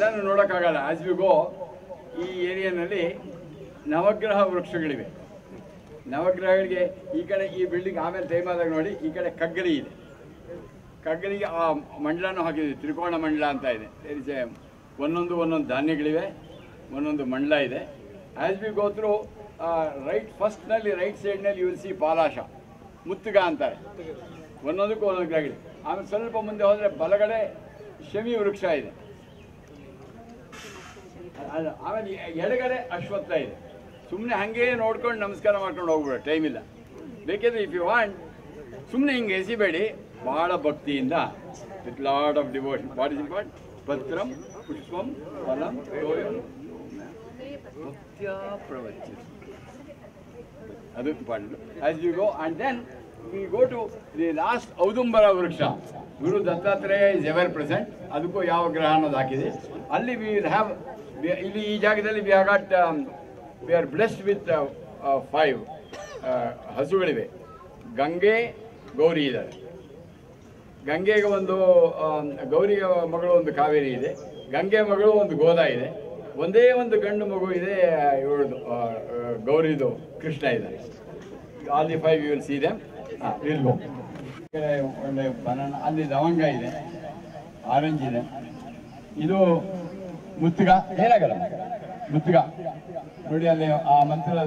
ಎಲ್ಲನೂ ನೋಡೋಕ್ಕಾಗಲ್ಲ as we ಗೋ ಈ ಏರಿಯಾನಲ್ಲಿ ನವಗ್ರಹ ವೃಕ್ಷಗಳಿವೆ ನವಗ್ರಹಗಳಿಗೆ ಈ ಕಡೆ ಈ ಬಿಲ್ಡಿಂಗ್ ಆಮೇಲೆ ಟೈಮ್ ಆದಾಗ ನೋಡಿ ಈ ಕಡೆ ಕಗ್ಗಲಿ ಇದೆ ಕಗ್ಗಲಿಗೆ ಆ ಮಂಡಲನೂ ಹಾಕಿದ್ವಿ ತ್ರಿಕೋಣ ಮಂಡಲ ಅಂತ ಇದೆ There is a- ಒಂದೊಂದು ಒಂದೊಂದು ಧಾನ್ಯಗಳಿವೆ ಒಂದೊಂದು ಮಂಡಲ ಇದೆ as we go through right ಫಸ್ಟ್ನಲ್ಲಿ ರೈಟ್ ಸೈಡ್ನಲ್ಲಿ ಯು ವಿಲ್ ಸಿ ಪಾಲಾಶ ಮುತ್ತುಗ ಅಂತಾರೆ ಒಂದೊಂದಕ್ಕೂ ಒಂದೊಂದು ಗಿಡಗಳು ಆಮೇಲೆ ಸ್ವಲ್ಪ ಮುಂದೆ ಹೋದರೆ ಬಲಗಡೆ ಶಮಿ ವೃಕ್ಷ ಇದೆ ಅದು- ಆಮೇಲೆ ಎ- ಎಡಗಡೆ ಅಶ್ವತ್ಥ ಇದೆ ಸುಮ್ಮನೆ ಹಾಗೇ ನೋಡ್ಕೊಂಡು ನಮಸ್ಕಾರ ಮಾಡ್ಕೊಂಡು ಹೋಗ್ಬಿಡ ಟೈಮ್ ಇಲ್ಲ ಬೇಕಿದ್ರೆ ಇಫ್ ಯು ವಾಂಟ್ ಸುಮ್ಮನೆ ಹಿಂಗೆ ಎಸಿಬೇಡಿ ಬಹಳ ಭಕ್ತಿಯಿಂದ with lot of devotion what is import ಪತ್ರಂ ಪುಷ್ಪಂ ಫಲಂ ತೋಯಂ ಭಕ್ತ್ಯಾ ಪ್ರವಚಿ ಅದು important as you go and then we go to the last ಔದುಂಬರ ವೃಕ್ಷ Guru Dattatreya is ever present ಅದಕ್ಕೂ ಯಾವ ಗ್ರಹ ಅನ್ನೋದು ಹಾಕಿದೆ ಅಲ್ಲಿ ವಿ ವಿಲ್ ಹ್ಯಾವ್ ಇಲ್ಲಿ ಈ ಜಾಗದಲ್ಲಿ we got we are blessed with five ಹಸುಗಳಿವೆ ಗಂಗೆ ಗೌರಿ ಇದ್ದಾರೆ ಗಂಗೆಗೆ ಒಂದು ಆಮ್, ಗೌರಿಗೆ ಮಗಳು ಒಂದು ಕಾವೇರಿ ಇದೆ ಗಂಗೆ ಮಗಳು ಒಂದು ಗೋದಾ ಇದೆ ಒಂದೇ ಒಂದು ಗಂಡು ಮಗು ಇದೆ ಇವಳದು ಗೌರಿದು ಕೃಷ್ಣ ಇದ್ದಾರೆ all the five you will see them will go ಒಳ್ಳೆ ಬನಾನ ಅಲ್ಲಿ ಲವಂಗ ಇದೆ ಆರೆಂಜ್ ಇದೆ ಇದು ಮುತ್ತುಗ ಏನಾಗಲ್ಲ ಮುತ್ತುಗ ನೋಡಿ ಅಲ್ಲಿ ಆ ಮಂತ್ರದ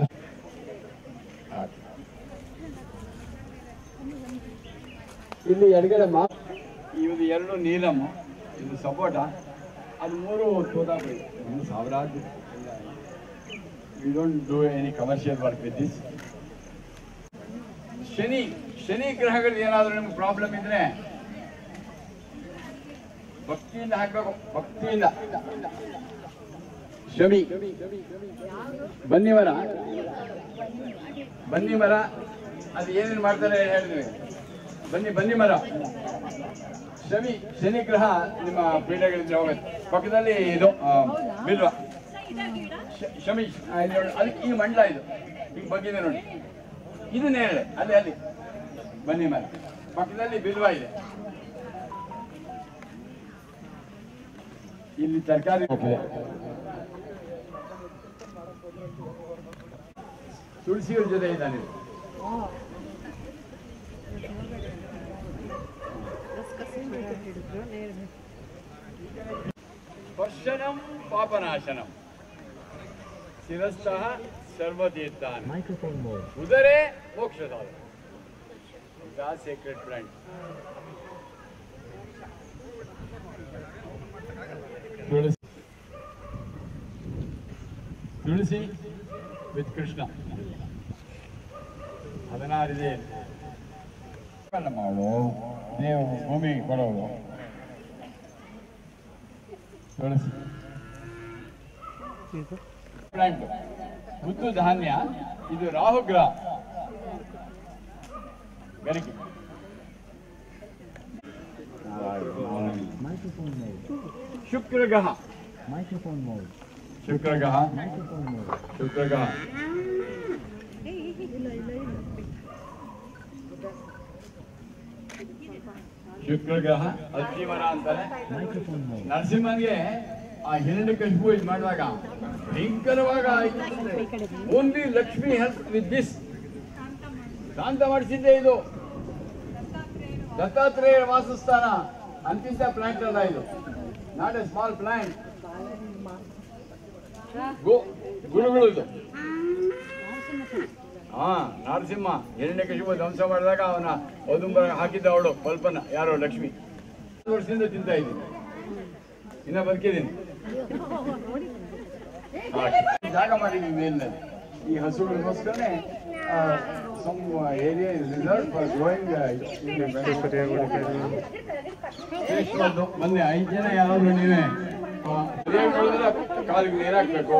ಇಲ್ಲಿ ಎಡಗಡೆ ಮಾ ಇದು ಎರಡು ನೀಲಮ್ ಇದು ಸಪೋಟ ಅದು ಮೂರು ತೋತಾಪುರಿ ಒಂದು ಸಾವಿರಾರು we don't do any commercial work with this Shani Shani ಗ್ರಹಗಳು ಏನಾದರೂ ನಿಮ್ಗೆ ಪ್ರಾಬ್ಲಮ್ ಇದ್ರೆ ಭಕ್ತಿಯಿಂದ ಹಾಕಬೇಕು ಭಕ್ತಿಯಿಂದ ಶಮಿ ಬನ್ನಿ ಮರ ಬನ್ನಿ ಮರ ಅದು ಏನೇನು ಮಾಡ್ತಾರೆ ಹೇಳಿದ್ವಿ ಬನ್ನಿ ಬನ್ನಿ ಮರ ಶನಿ ಶನಿ ಗ್ರಹ ನಿಮ್ಮ ಪೀಠಗಳಿದ್ರೆ ಹೋಗುತ್ತೆ ಪಕ್ಕದಲ್ಲಿ ಇದು ಆ, ಬಿಲ್ವ ಶ- ಶಮಿ ಆ, ಇಲ್ಲಿ ನೋಡಿ, ಅದಕ್ಕೆ ಈ ಮಂಡಲ ಇದು ಈಗ ಬಗ್ಗಿದೆ ನೋಡಿ ಇದು ನೇರಳೆ ಅಲ್ಲಿ ಅಲ್ಲಿ ಬನ್ನಿ ಮರ ಪಕ್ಕದಲ್ಲಿ ಬಿಲ್ವ ಇದೆ ಇಲ್ಲಿ ತರಕಾರಿ ತುಳಸಿಯವ್ರ ಜೊತೆ ಇದ್ದಾನೆ ಇದು. ಸ್ಪರ್ಶನಂ ಪಾಪನಾಶನಂ ಶಿರಸ್ಥಃ ಸರ್ವತೀರ್ಥಾನ್ Microphone mode. ಉದರೇ ಮೋಕ್ಷ ಸಾಧನ sacred plant tulsi tulsi with Krishna ಹದಿನಾರಿದೆ ಮಾಡು ದೇವ ಭೂಮಿಗೆ ಕೊಡೋದು ತುಳಸಿ ಪ್ಲಾಂಟ್ ಮುದ್ದು ಧಾನ್ಯ ಇದು ರಾಹುಗ್ರಹ ಗರಿಕೆ Microphone mode. ಶುಕ್ರಗ್ರಹ Microphone mode. ಶುಕ್ರಗ್ರಹ Microphone mode. ಶುಕ್ರಗ್ರಹ ಶುಕ್ರಗ್ರಹ ಅತ್ತಿಮರ ಅಂತಾರೆ Microphone mode. ನರಸಿಂಹನ್ಗೆ ಆ ಹಿರಣ್ಯ ಕಶಿಪು ಇದು ಮಾಡುವಾಗ ಭಯಂಕರವಾಗ only Lakshmi help with this ಶಾಂತ ಮಾಡಿಸಿದ್ದೆ ಇದು ದತ್ತಾತ್ರೇಯ ವಾಸಸ್ಥಾನ ಅಂತಿಂತ ಪ್ಲಾಂಟ್ ಅಲ್ಲ ಇದು ನಾಟ್ ಎ ಸ್ಮಾಲ್ ಪ್ಲಾಂಟ್ ಗೋ ಗುರುಗಳು ಇದು ಹಾ ನರಸಿಂಹ ಹಿರಣ್ಯ ಕಶಿಪು ಧ್ವಂಸ ಮಾಡಿದಾಗ ಅವನ ಔದುಂಬರ ಹಾಕಿದ್ದ ಅವಳು ಕಲ್ಪನ ಯಾರೋ ಲಕ್ಷ್ಮಿ ಹತ್ತು ವರ್ಷದಿಂದ ತಿಂತಾ ಇದ್ದೀನಿ ಇನ್ನ ಬದುಕಿದ್ದೀನಿ ಹಾಗೆ. ಜಾಗ ಮಾಡಿದ್ದೀವಿ ಮೇಲಿನಲ್ಲಿ ಈ ಹಸುಗಳಿಗೋಸ್ಕರನೇ some area is reserve for growing ಶ್ರೇಷ್ಠವಾದ್ದು ಮೊನ್ನೆ ಐದು ಜನ ಯಾರಾದ್ರೂ ನೀವೇ ಆ, ಸರಿಯಾಗಿ ಬೆಳೆದ್ರೆ ಕಾಲಿಗೆ ನೀರು ಹಾಕ್ಬೇಕು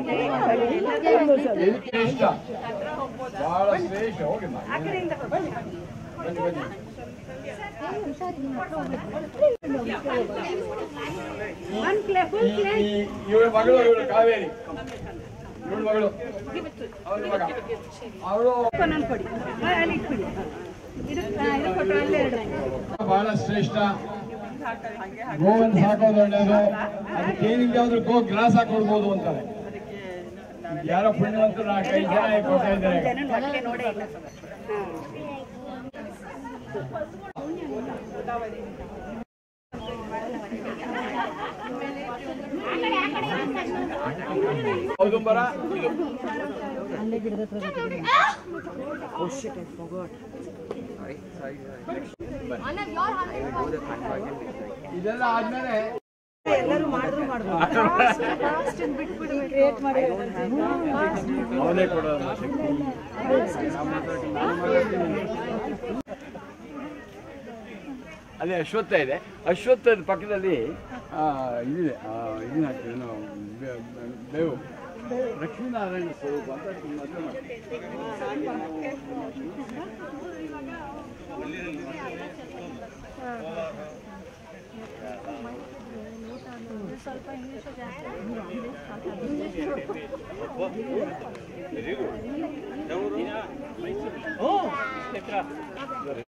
ಎದಕ್ಕೆ ಇಷ್ಟ ಬಹಳ ಶ್ರೇಷ್ಠ ಹೋಗಿ ಮಾ. ಬನ್ನಿ ಬನ್ನಿ ಈ- ಈ- ಇವಳ ಮಗಳು ಇವಳು ಕಾವೇರಿ ಇವಳ ಮಗಳು ಅವಳ ಮಗ ಅವಳು ಒಂದೊಂದು ಕೊಡಿ ಅಲ್ಲಿ ಇಟ್ಬಿಡಿ ಇದು ಇದು ಕೊಟ್ಟು ಅಲ್ಲೇ ಎರಡು ಬಹಳ ಶ್ರೇಷ್ಠ ಗೋವನ್ನು ಸಾಕೋದು ಒಳ್ಳೆಯದು ಅದಕ್ಕೆ ಏನಿಲ್ಲ ಅಂದ್ರೆ ಗೋ ಗ್ರಾಸ್ ಹಾಕೊಡ್ಬೋದು ಅಂತಾರೆ ಯಾರೋ ಪುಣ್ಯವಂತರು ನಾಲ್ಕೈದು ಜನ ಕೊಡ್ತಾ ಇದ್ದಾರೆ ಔದುಂಬರ ಇದೆಲ್ಲ ಆದ್ಮೇಲೆ ಎಲ್ಲರೂ ಮಾಡಿದ್ರು ಮಾಡ್ಬೋದು ಅವನೇ ಕೊಡೋದು ಅದೇ ಅಶ್ವತ್ಥ ಇದೆ ಅಶ್ವತ್ಥದ ಪಕ್ಕದಲ್ಲಿ ಆ, ಇದಿದೆ ಆ, ಇದನ್ನ ಹಾಕ್ತೀವಿ ಏನು ಬೆ- ಬೆ- ಬೇವು ಲಕ್ಷ್ಮೀನಾರಾಯಣ ಸ್ವರೂಪ ಅಂತ ಮದುವೆ ಮಾಡ್ತೀವಿ ಸ್ವಲ್ಪ ಇಂಗ್ಲೀಷ್ ಜಾಸ್ತಿ